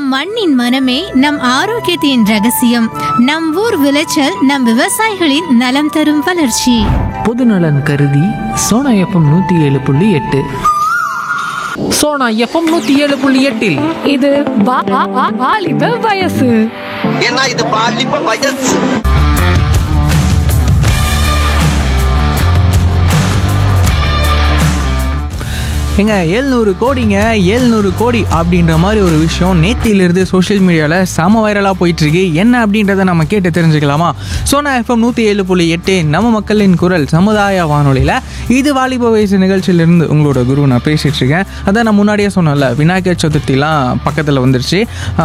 மண்ணின் மனமே நம் ஆரோக்கியத்தின் ரகசியம் நம் ஊர் விளைச்சல் நம் விவசாயிகளின் நலம் தரும் வளர்ச்சி பொதுநலன் கருதி சோனா எஃப்எம் நூற்றி ஏழு புள்ளி எட்டு சோனா எஃப்எம் நூற்றி ஏழு புள்ளி எட்டில் இது வா- வா- வா- வாலிப வயசு ஏன்னா இது பாலிப்ப வயசு ஏங்க ஏழ்நூறு கோடிங்க ஏழ்நூறு கோடி அப்படின்ற மாதிரி ஒரு விஷயம் நேத்தியிலிருந்து சோஷியல் மீடியாவில் செம வைரலாக போயிட்டுருக்கு என்ன அப்படின்றத நம்ம கேட்டு தெரிஞ்சுக்கலாமா சோனா எஃப்எம் நூற்றி ஏழு புள்ளி எட்டு நம்ம மக்களின் குரல் சமுதாய வானொலியில் இது வாலிப வயசு நிகழ்ச்சியிலிருந்து உங்களோட குரு நான் பேசிகிட்டு இருக்கேன் அதான் நான் முன்னாடியே சொன்னேன்ல விநாயகர் சதுர்த்திலாம் பக்கத்தில் வந்துருச்சு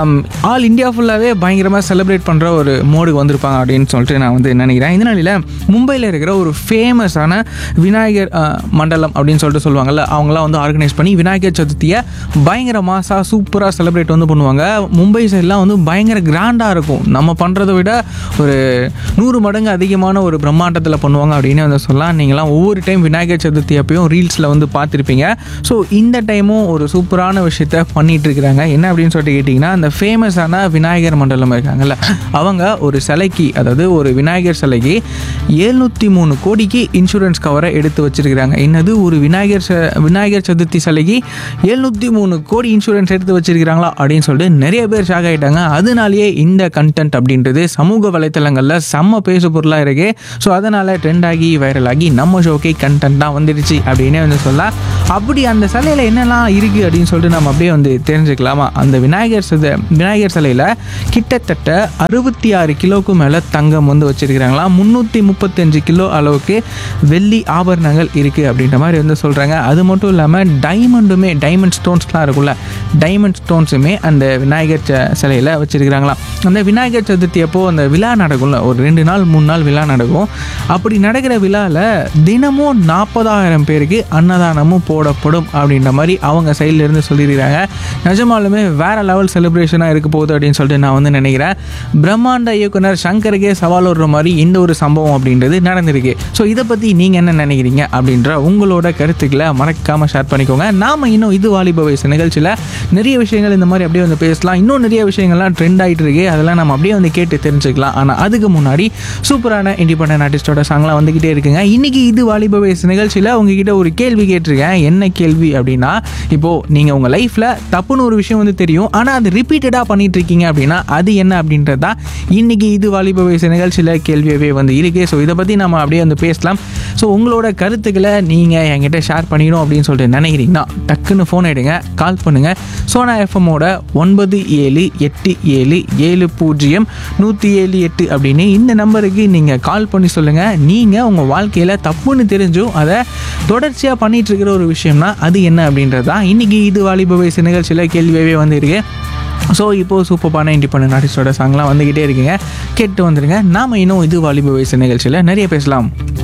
ஆல் இந்தியா ஃபுல்லாகவே பயங்கரமாக செலிப்ரேட் பண்ணுற ஒரு மோடுக்கு வந்திருப்பாங்க அப்படின்னு சொல்லிட்டு நான் வந்து நினைக்கிறேன் இந்த நாளில் மும்பையில் இருக்கிற ஒரு ஃபேமஸான விநாயகர் அஹ், மண்டலம் அப்படின்னு சொல்லிட்டு சொல்லுவாங்கல்ல அவங்களாம் வந்து ஆர்கனைஸ் பண்ணி விநாயகர் சதுர்த்தியை பயங்கர மாசாக சூப்பராக செலிப்ரேட் வந்து பண்ணுவாங்க மும்பை சைட்லாம் வந்து பயங்கர கிராண்டாக இருக்கும் நம்ம பண்ணுறதை விட ஒரு நூறு மடங்கு அதிகமான ஒரு பிரம்மாண்டத்தில் பண்ணுவாங்க அப்படின்னு வந்து சொல்லலாம் நீங்களாம் ஒவ்வொரு டைம் விநாயகர் சதுர்த்தி அப்பயும் ரீல்ஸில் வந்து பார்த்துருப்பீங்க ஸோ இந்த டைமும் ஒரு சூப்பரான விஷயத்த பண்ணிட்டு இருக்கிறாங்க என்ன அப்படின்னு சொல்லிட்டு கேட்டிங்கன்னா அந்த ஃபேமஸான விநாயகர் மண்டலம் இருக்காங்கல்ல அவங்க ஒரு சிலைக்கு அதாவது ஒரு விநாயகர் சிலைக்கு எழுநூற்றி மூணு கோடிக்கு இன்சூரன்ஸ் கவரை எடுத்து வச்சிருக்கிறாங்க என்னது ஒரு விநாயகர் ச- விநாயகர் சதுர்த்தி சிலைக்கு எழுநூற்றி மூணு கோடி இன்சூரன்ஸ் எடுத்து வச்சிருக்கிறாங்களா அப்படின்னு சொல்லிட்டு நிறைய பேர் ஷாக் ஆகிட்டாங்க அதனாலேயே இந்த கண்டென்ட் அப்படின்றது சமூக வலைத்தளங்களில் செம்ம பேசு பொருளாக இருக்கு ஸோ அதனால் ட்ரெண்ட் ஆகி வைரல் ஆகி நம்ம ஷோக்கே கண்டென்ட்டாக வந்துடுச்சு அப்படின்னே வந்து சொல்லலாம் அப்படி அந்த சிலையில் என்னெல்லாம் இருக்குது அப்படின்னு சொல்லிட்டு நம்ம அப்படியே வந்து தெரிஞ்சுக்கலாமா அந்த விநாயகர் சித விநாயகர் சிலையில் கிட்டத்தட்ட அறுபத்தி ஆறு கிலோவுக்கு மேலே தங்கம் வந்து வச்சிருக்கிறாங்களா முந்நூற்றி முப்பத்தஞ்சு கிலோ அளவுக்கு வெள்ளி ஆபரணங்கள் இருக்குது அப்படின்ற மாதிரி வந்து சொல்கிறாங்க அது மட்டும் இல்லாமல் டைமண்டுமே டைமண்ட் ஸ்டோன்ஸ்லாம் இருக்குல்ல டைமண்ட் ஸ்டோன்ஸுமே அந்த விநாயகர் ச- சிலையில் வச்சிருக்கிறாங்களாம் அந்த விநாயகர் சதுர்த்தி அப்போ அந்த விழா நடக்கும்ல ஒரு ரெண்டு நாள் மூணு நாள் விழா நடக்கும் அப்படி நடக்கிற விழாவில் தினமும் நாற்பதாயிரம் பேருக்கு அன்னதானமும் போடப்படும் அப்படின்ற மாதிரி அவங்க சைட்ல இருந்து சொல்லியிருக்கிறாங்க நிஜமாலுமே வேற லெவல் செலிப்ரேஷனாக இருக்க போகுது அப்படின்னு சொல்லிட்டு நான் வந்து நினைக்கிறேன் பிரம்மாண்ட இயக்குனர் சங்கருக்கே சவால் விடுற மாதிரி இந்த ஒரு சம்பவம் அப்படின்றது நடந்திருக்கு ஸோ இதை பற்றி நீங்கள் என்ன நினைக்கிறீங்க அப்படின்ற உங்களோட கருத்துக்களை மறக்காமல் ஷேர் பண்ணிக்கோங்க நாம் இன்னும் இது வாலிப வயசு நிகழ்ச்சியில் நிறைய விஷயங்கள் இந்த மாதிரி அப்படியே வந்து பேசலாம் இன்னும் நிறைய விஷயங்கள்லாம் ட்ரெண்ட் ஆகிட்டு இருக்கு அதெல்லாம் நம்ம அப்படியே வந்து கேட்டு தெரிஞ்சுக்கலாம் ஆனால் அதுக்கு முன்னாடி சூப்பரான இண்டிபெண்டன்ட் ஆர்டிஸ்டோட சாங்லாம் வந்துக்கிட்டே இருக்குங்க இன்னைக்கு இது வாலிப வயசு நிகழ்ச்சியில் உங்ககிட்ட ஒரு கேள்வி கேட்டிருக்கேன் என்ன கேள்வி அப்படின்னா இப்போது நீங்கள் உங்கள் லைஃப்பில் தப்புன்னு ஒரு விஷயம் வந்து தெரியும் ஆனால் அது ரிப்பீட்டடாக பண்ணிட்டு இருக்கீங்க அப்படின்னா அது என்ன அப்படின்றது தான் இன்னைக்கு இது வாலிப வயசு நிகழ்ச்சியில் கேள்வியாகவே வந்து இருக்கு ஸோ இதை பற்றி நம்ம அப்படியே வந்து பேசலாம் ஸோ உங்களோட கருத்துக்களை நீங்கள் என்கிட்ட ஷேர் பண்ணிக்கணும் அப்படின்னு சொல்லிட்டு நினைக்கிறீங்கன்னா டக்குன்னு ஃபோன் எடுங்க கால் பண்ணுங்கள் சோனா எஃப்எம்மோட ஒன்பது ஏழு எட்டு ஏழு ஏழு பூஜ்ஜியம் நூற்றி ஏழு எட்டு அப்படின்னு இந்த நம்பருக்கு நீங்கள் கால் பண்ணி சொல்லுங்கள் நீங்கள் உங்கள் வாழ்க்கையில் தப்புன்னு தெரிஞ்சும் அதை தொடர்ச்சியாக பண்ணிட்டு இருக்கிற ஒரு விஷயம்னா அது என்ன அப்படின்றது தான் இன்றைக்கி இது வாலிப வயசு நிகழ்ச்சியில் கேள்வியாகவே வந்திருக்கு ஸோ இப்போது சூப்பரான இண்டிபெண்டன்ட் ஆர்டிஸ்டோட சாங்லாம் வந்துக்கிட்டே இருக்குங்க கேட்டு வந்துருங்க நாம் இன்னும் இது வாலிப வயசு நிகழ்ச்சியில் நிறைய பேசலாம்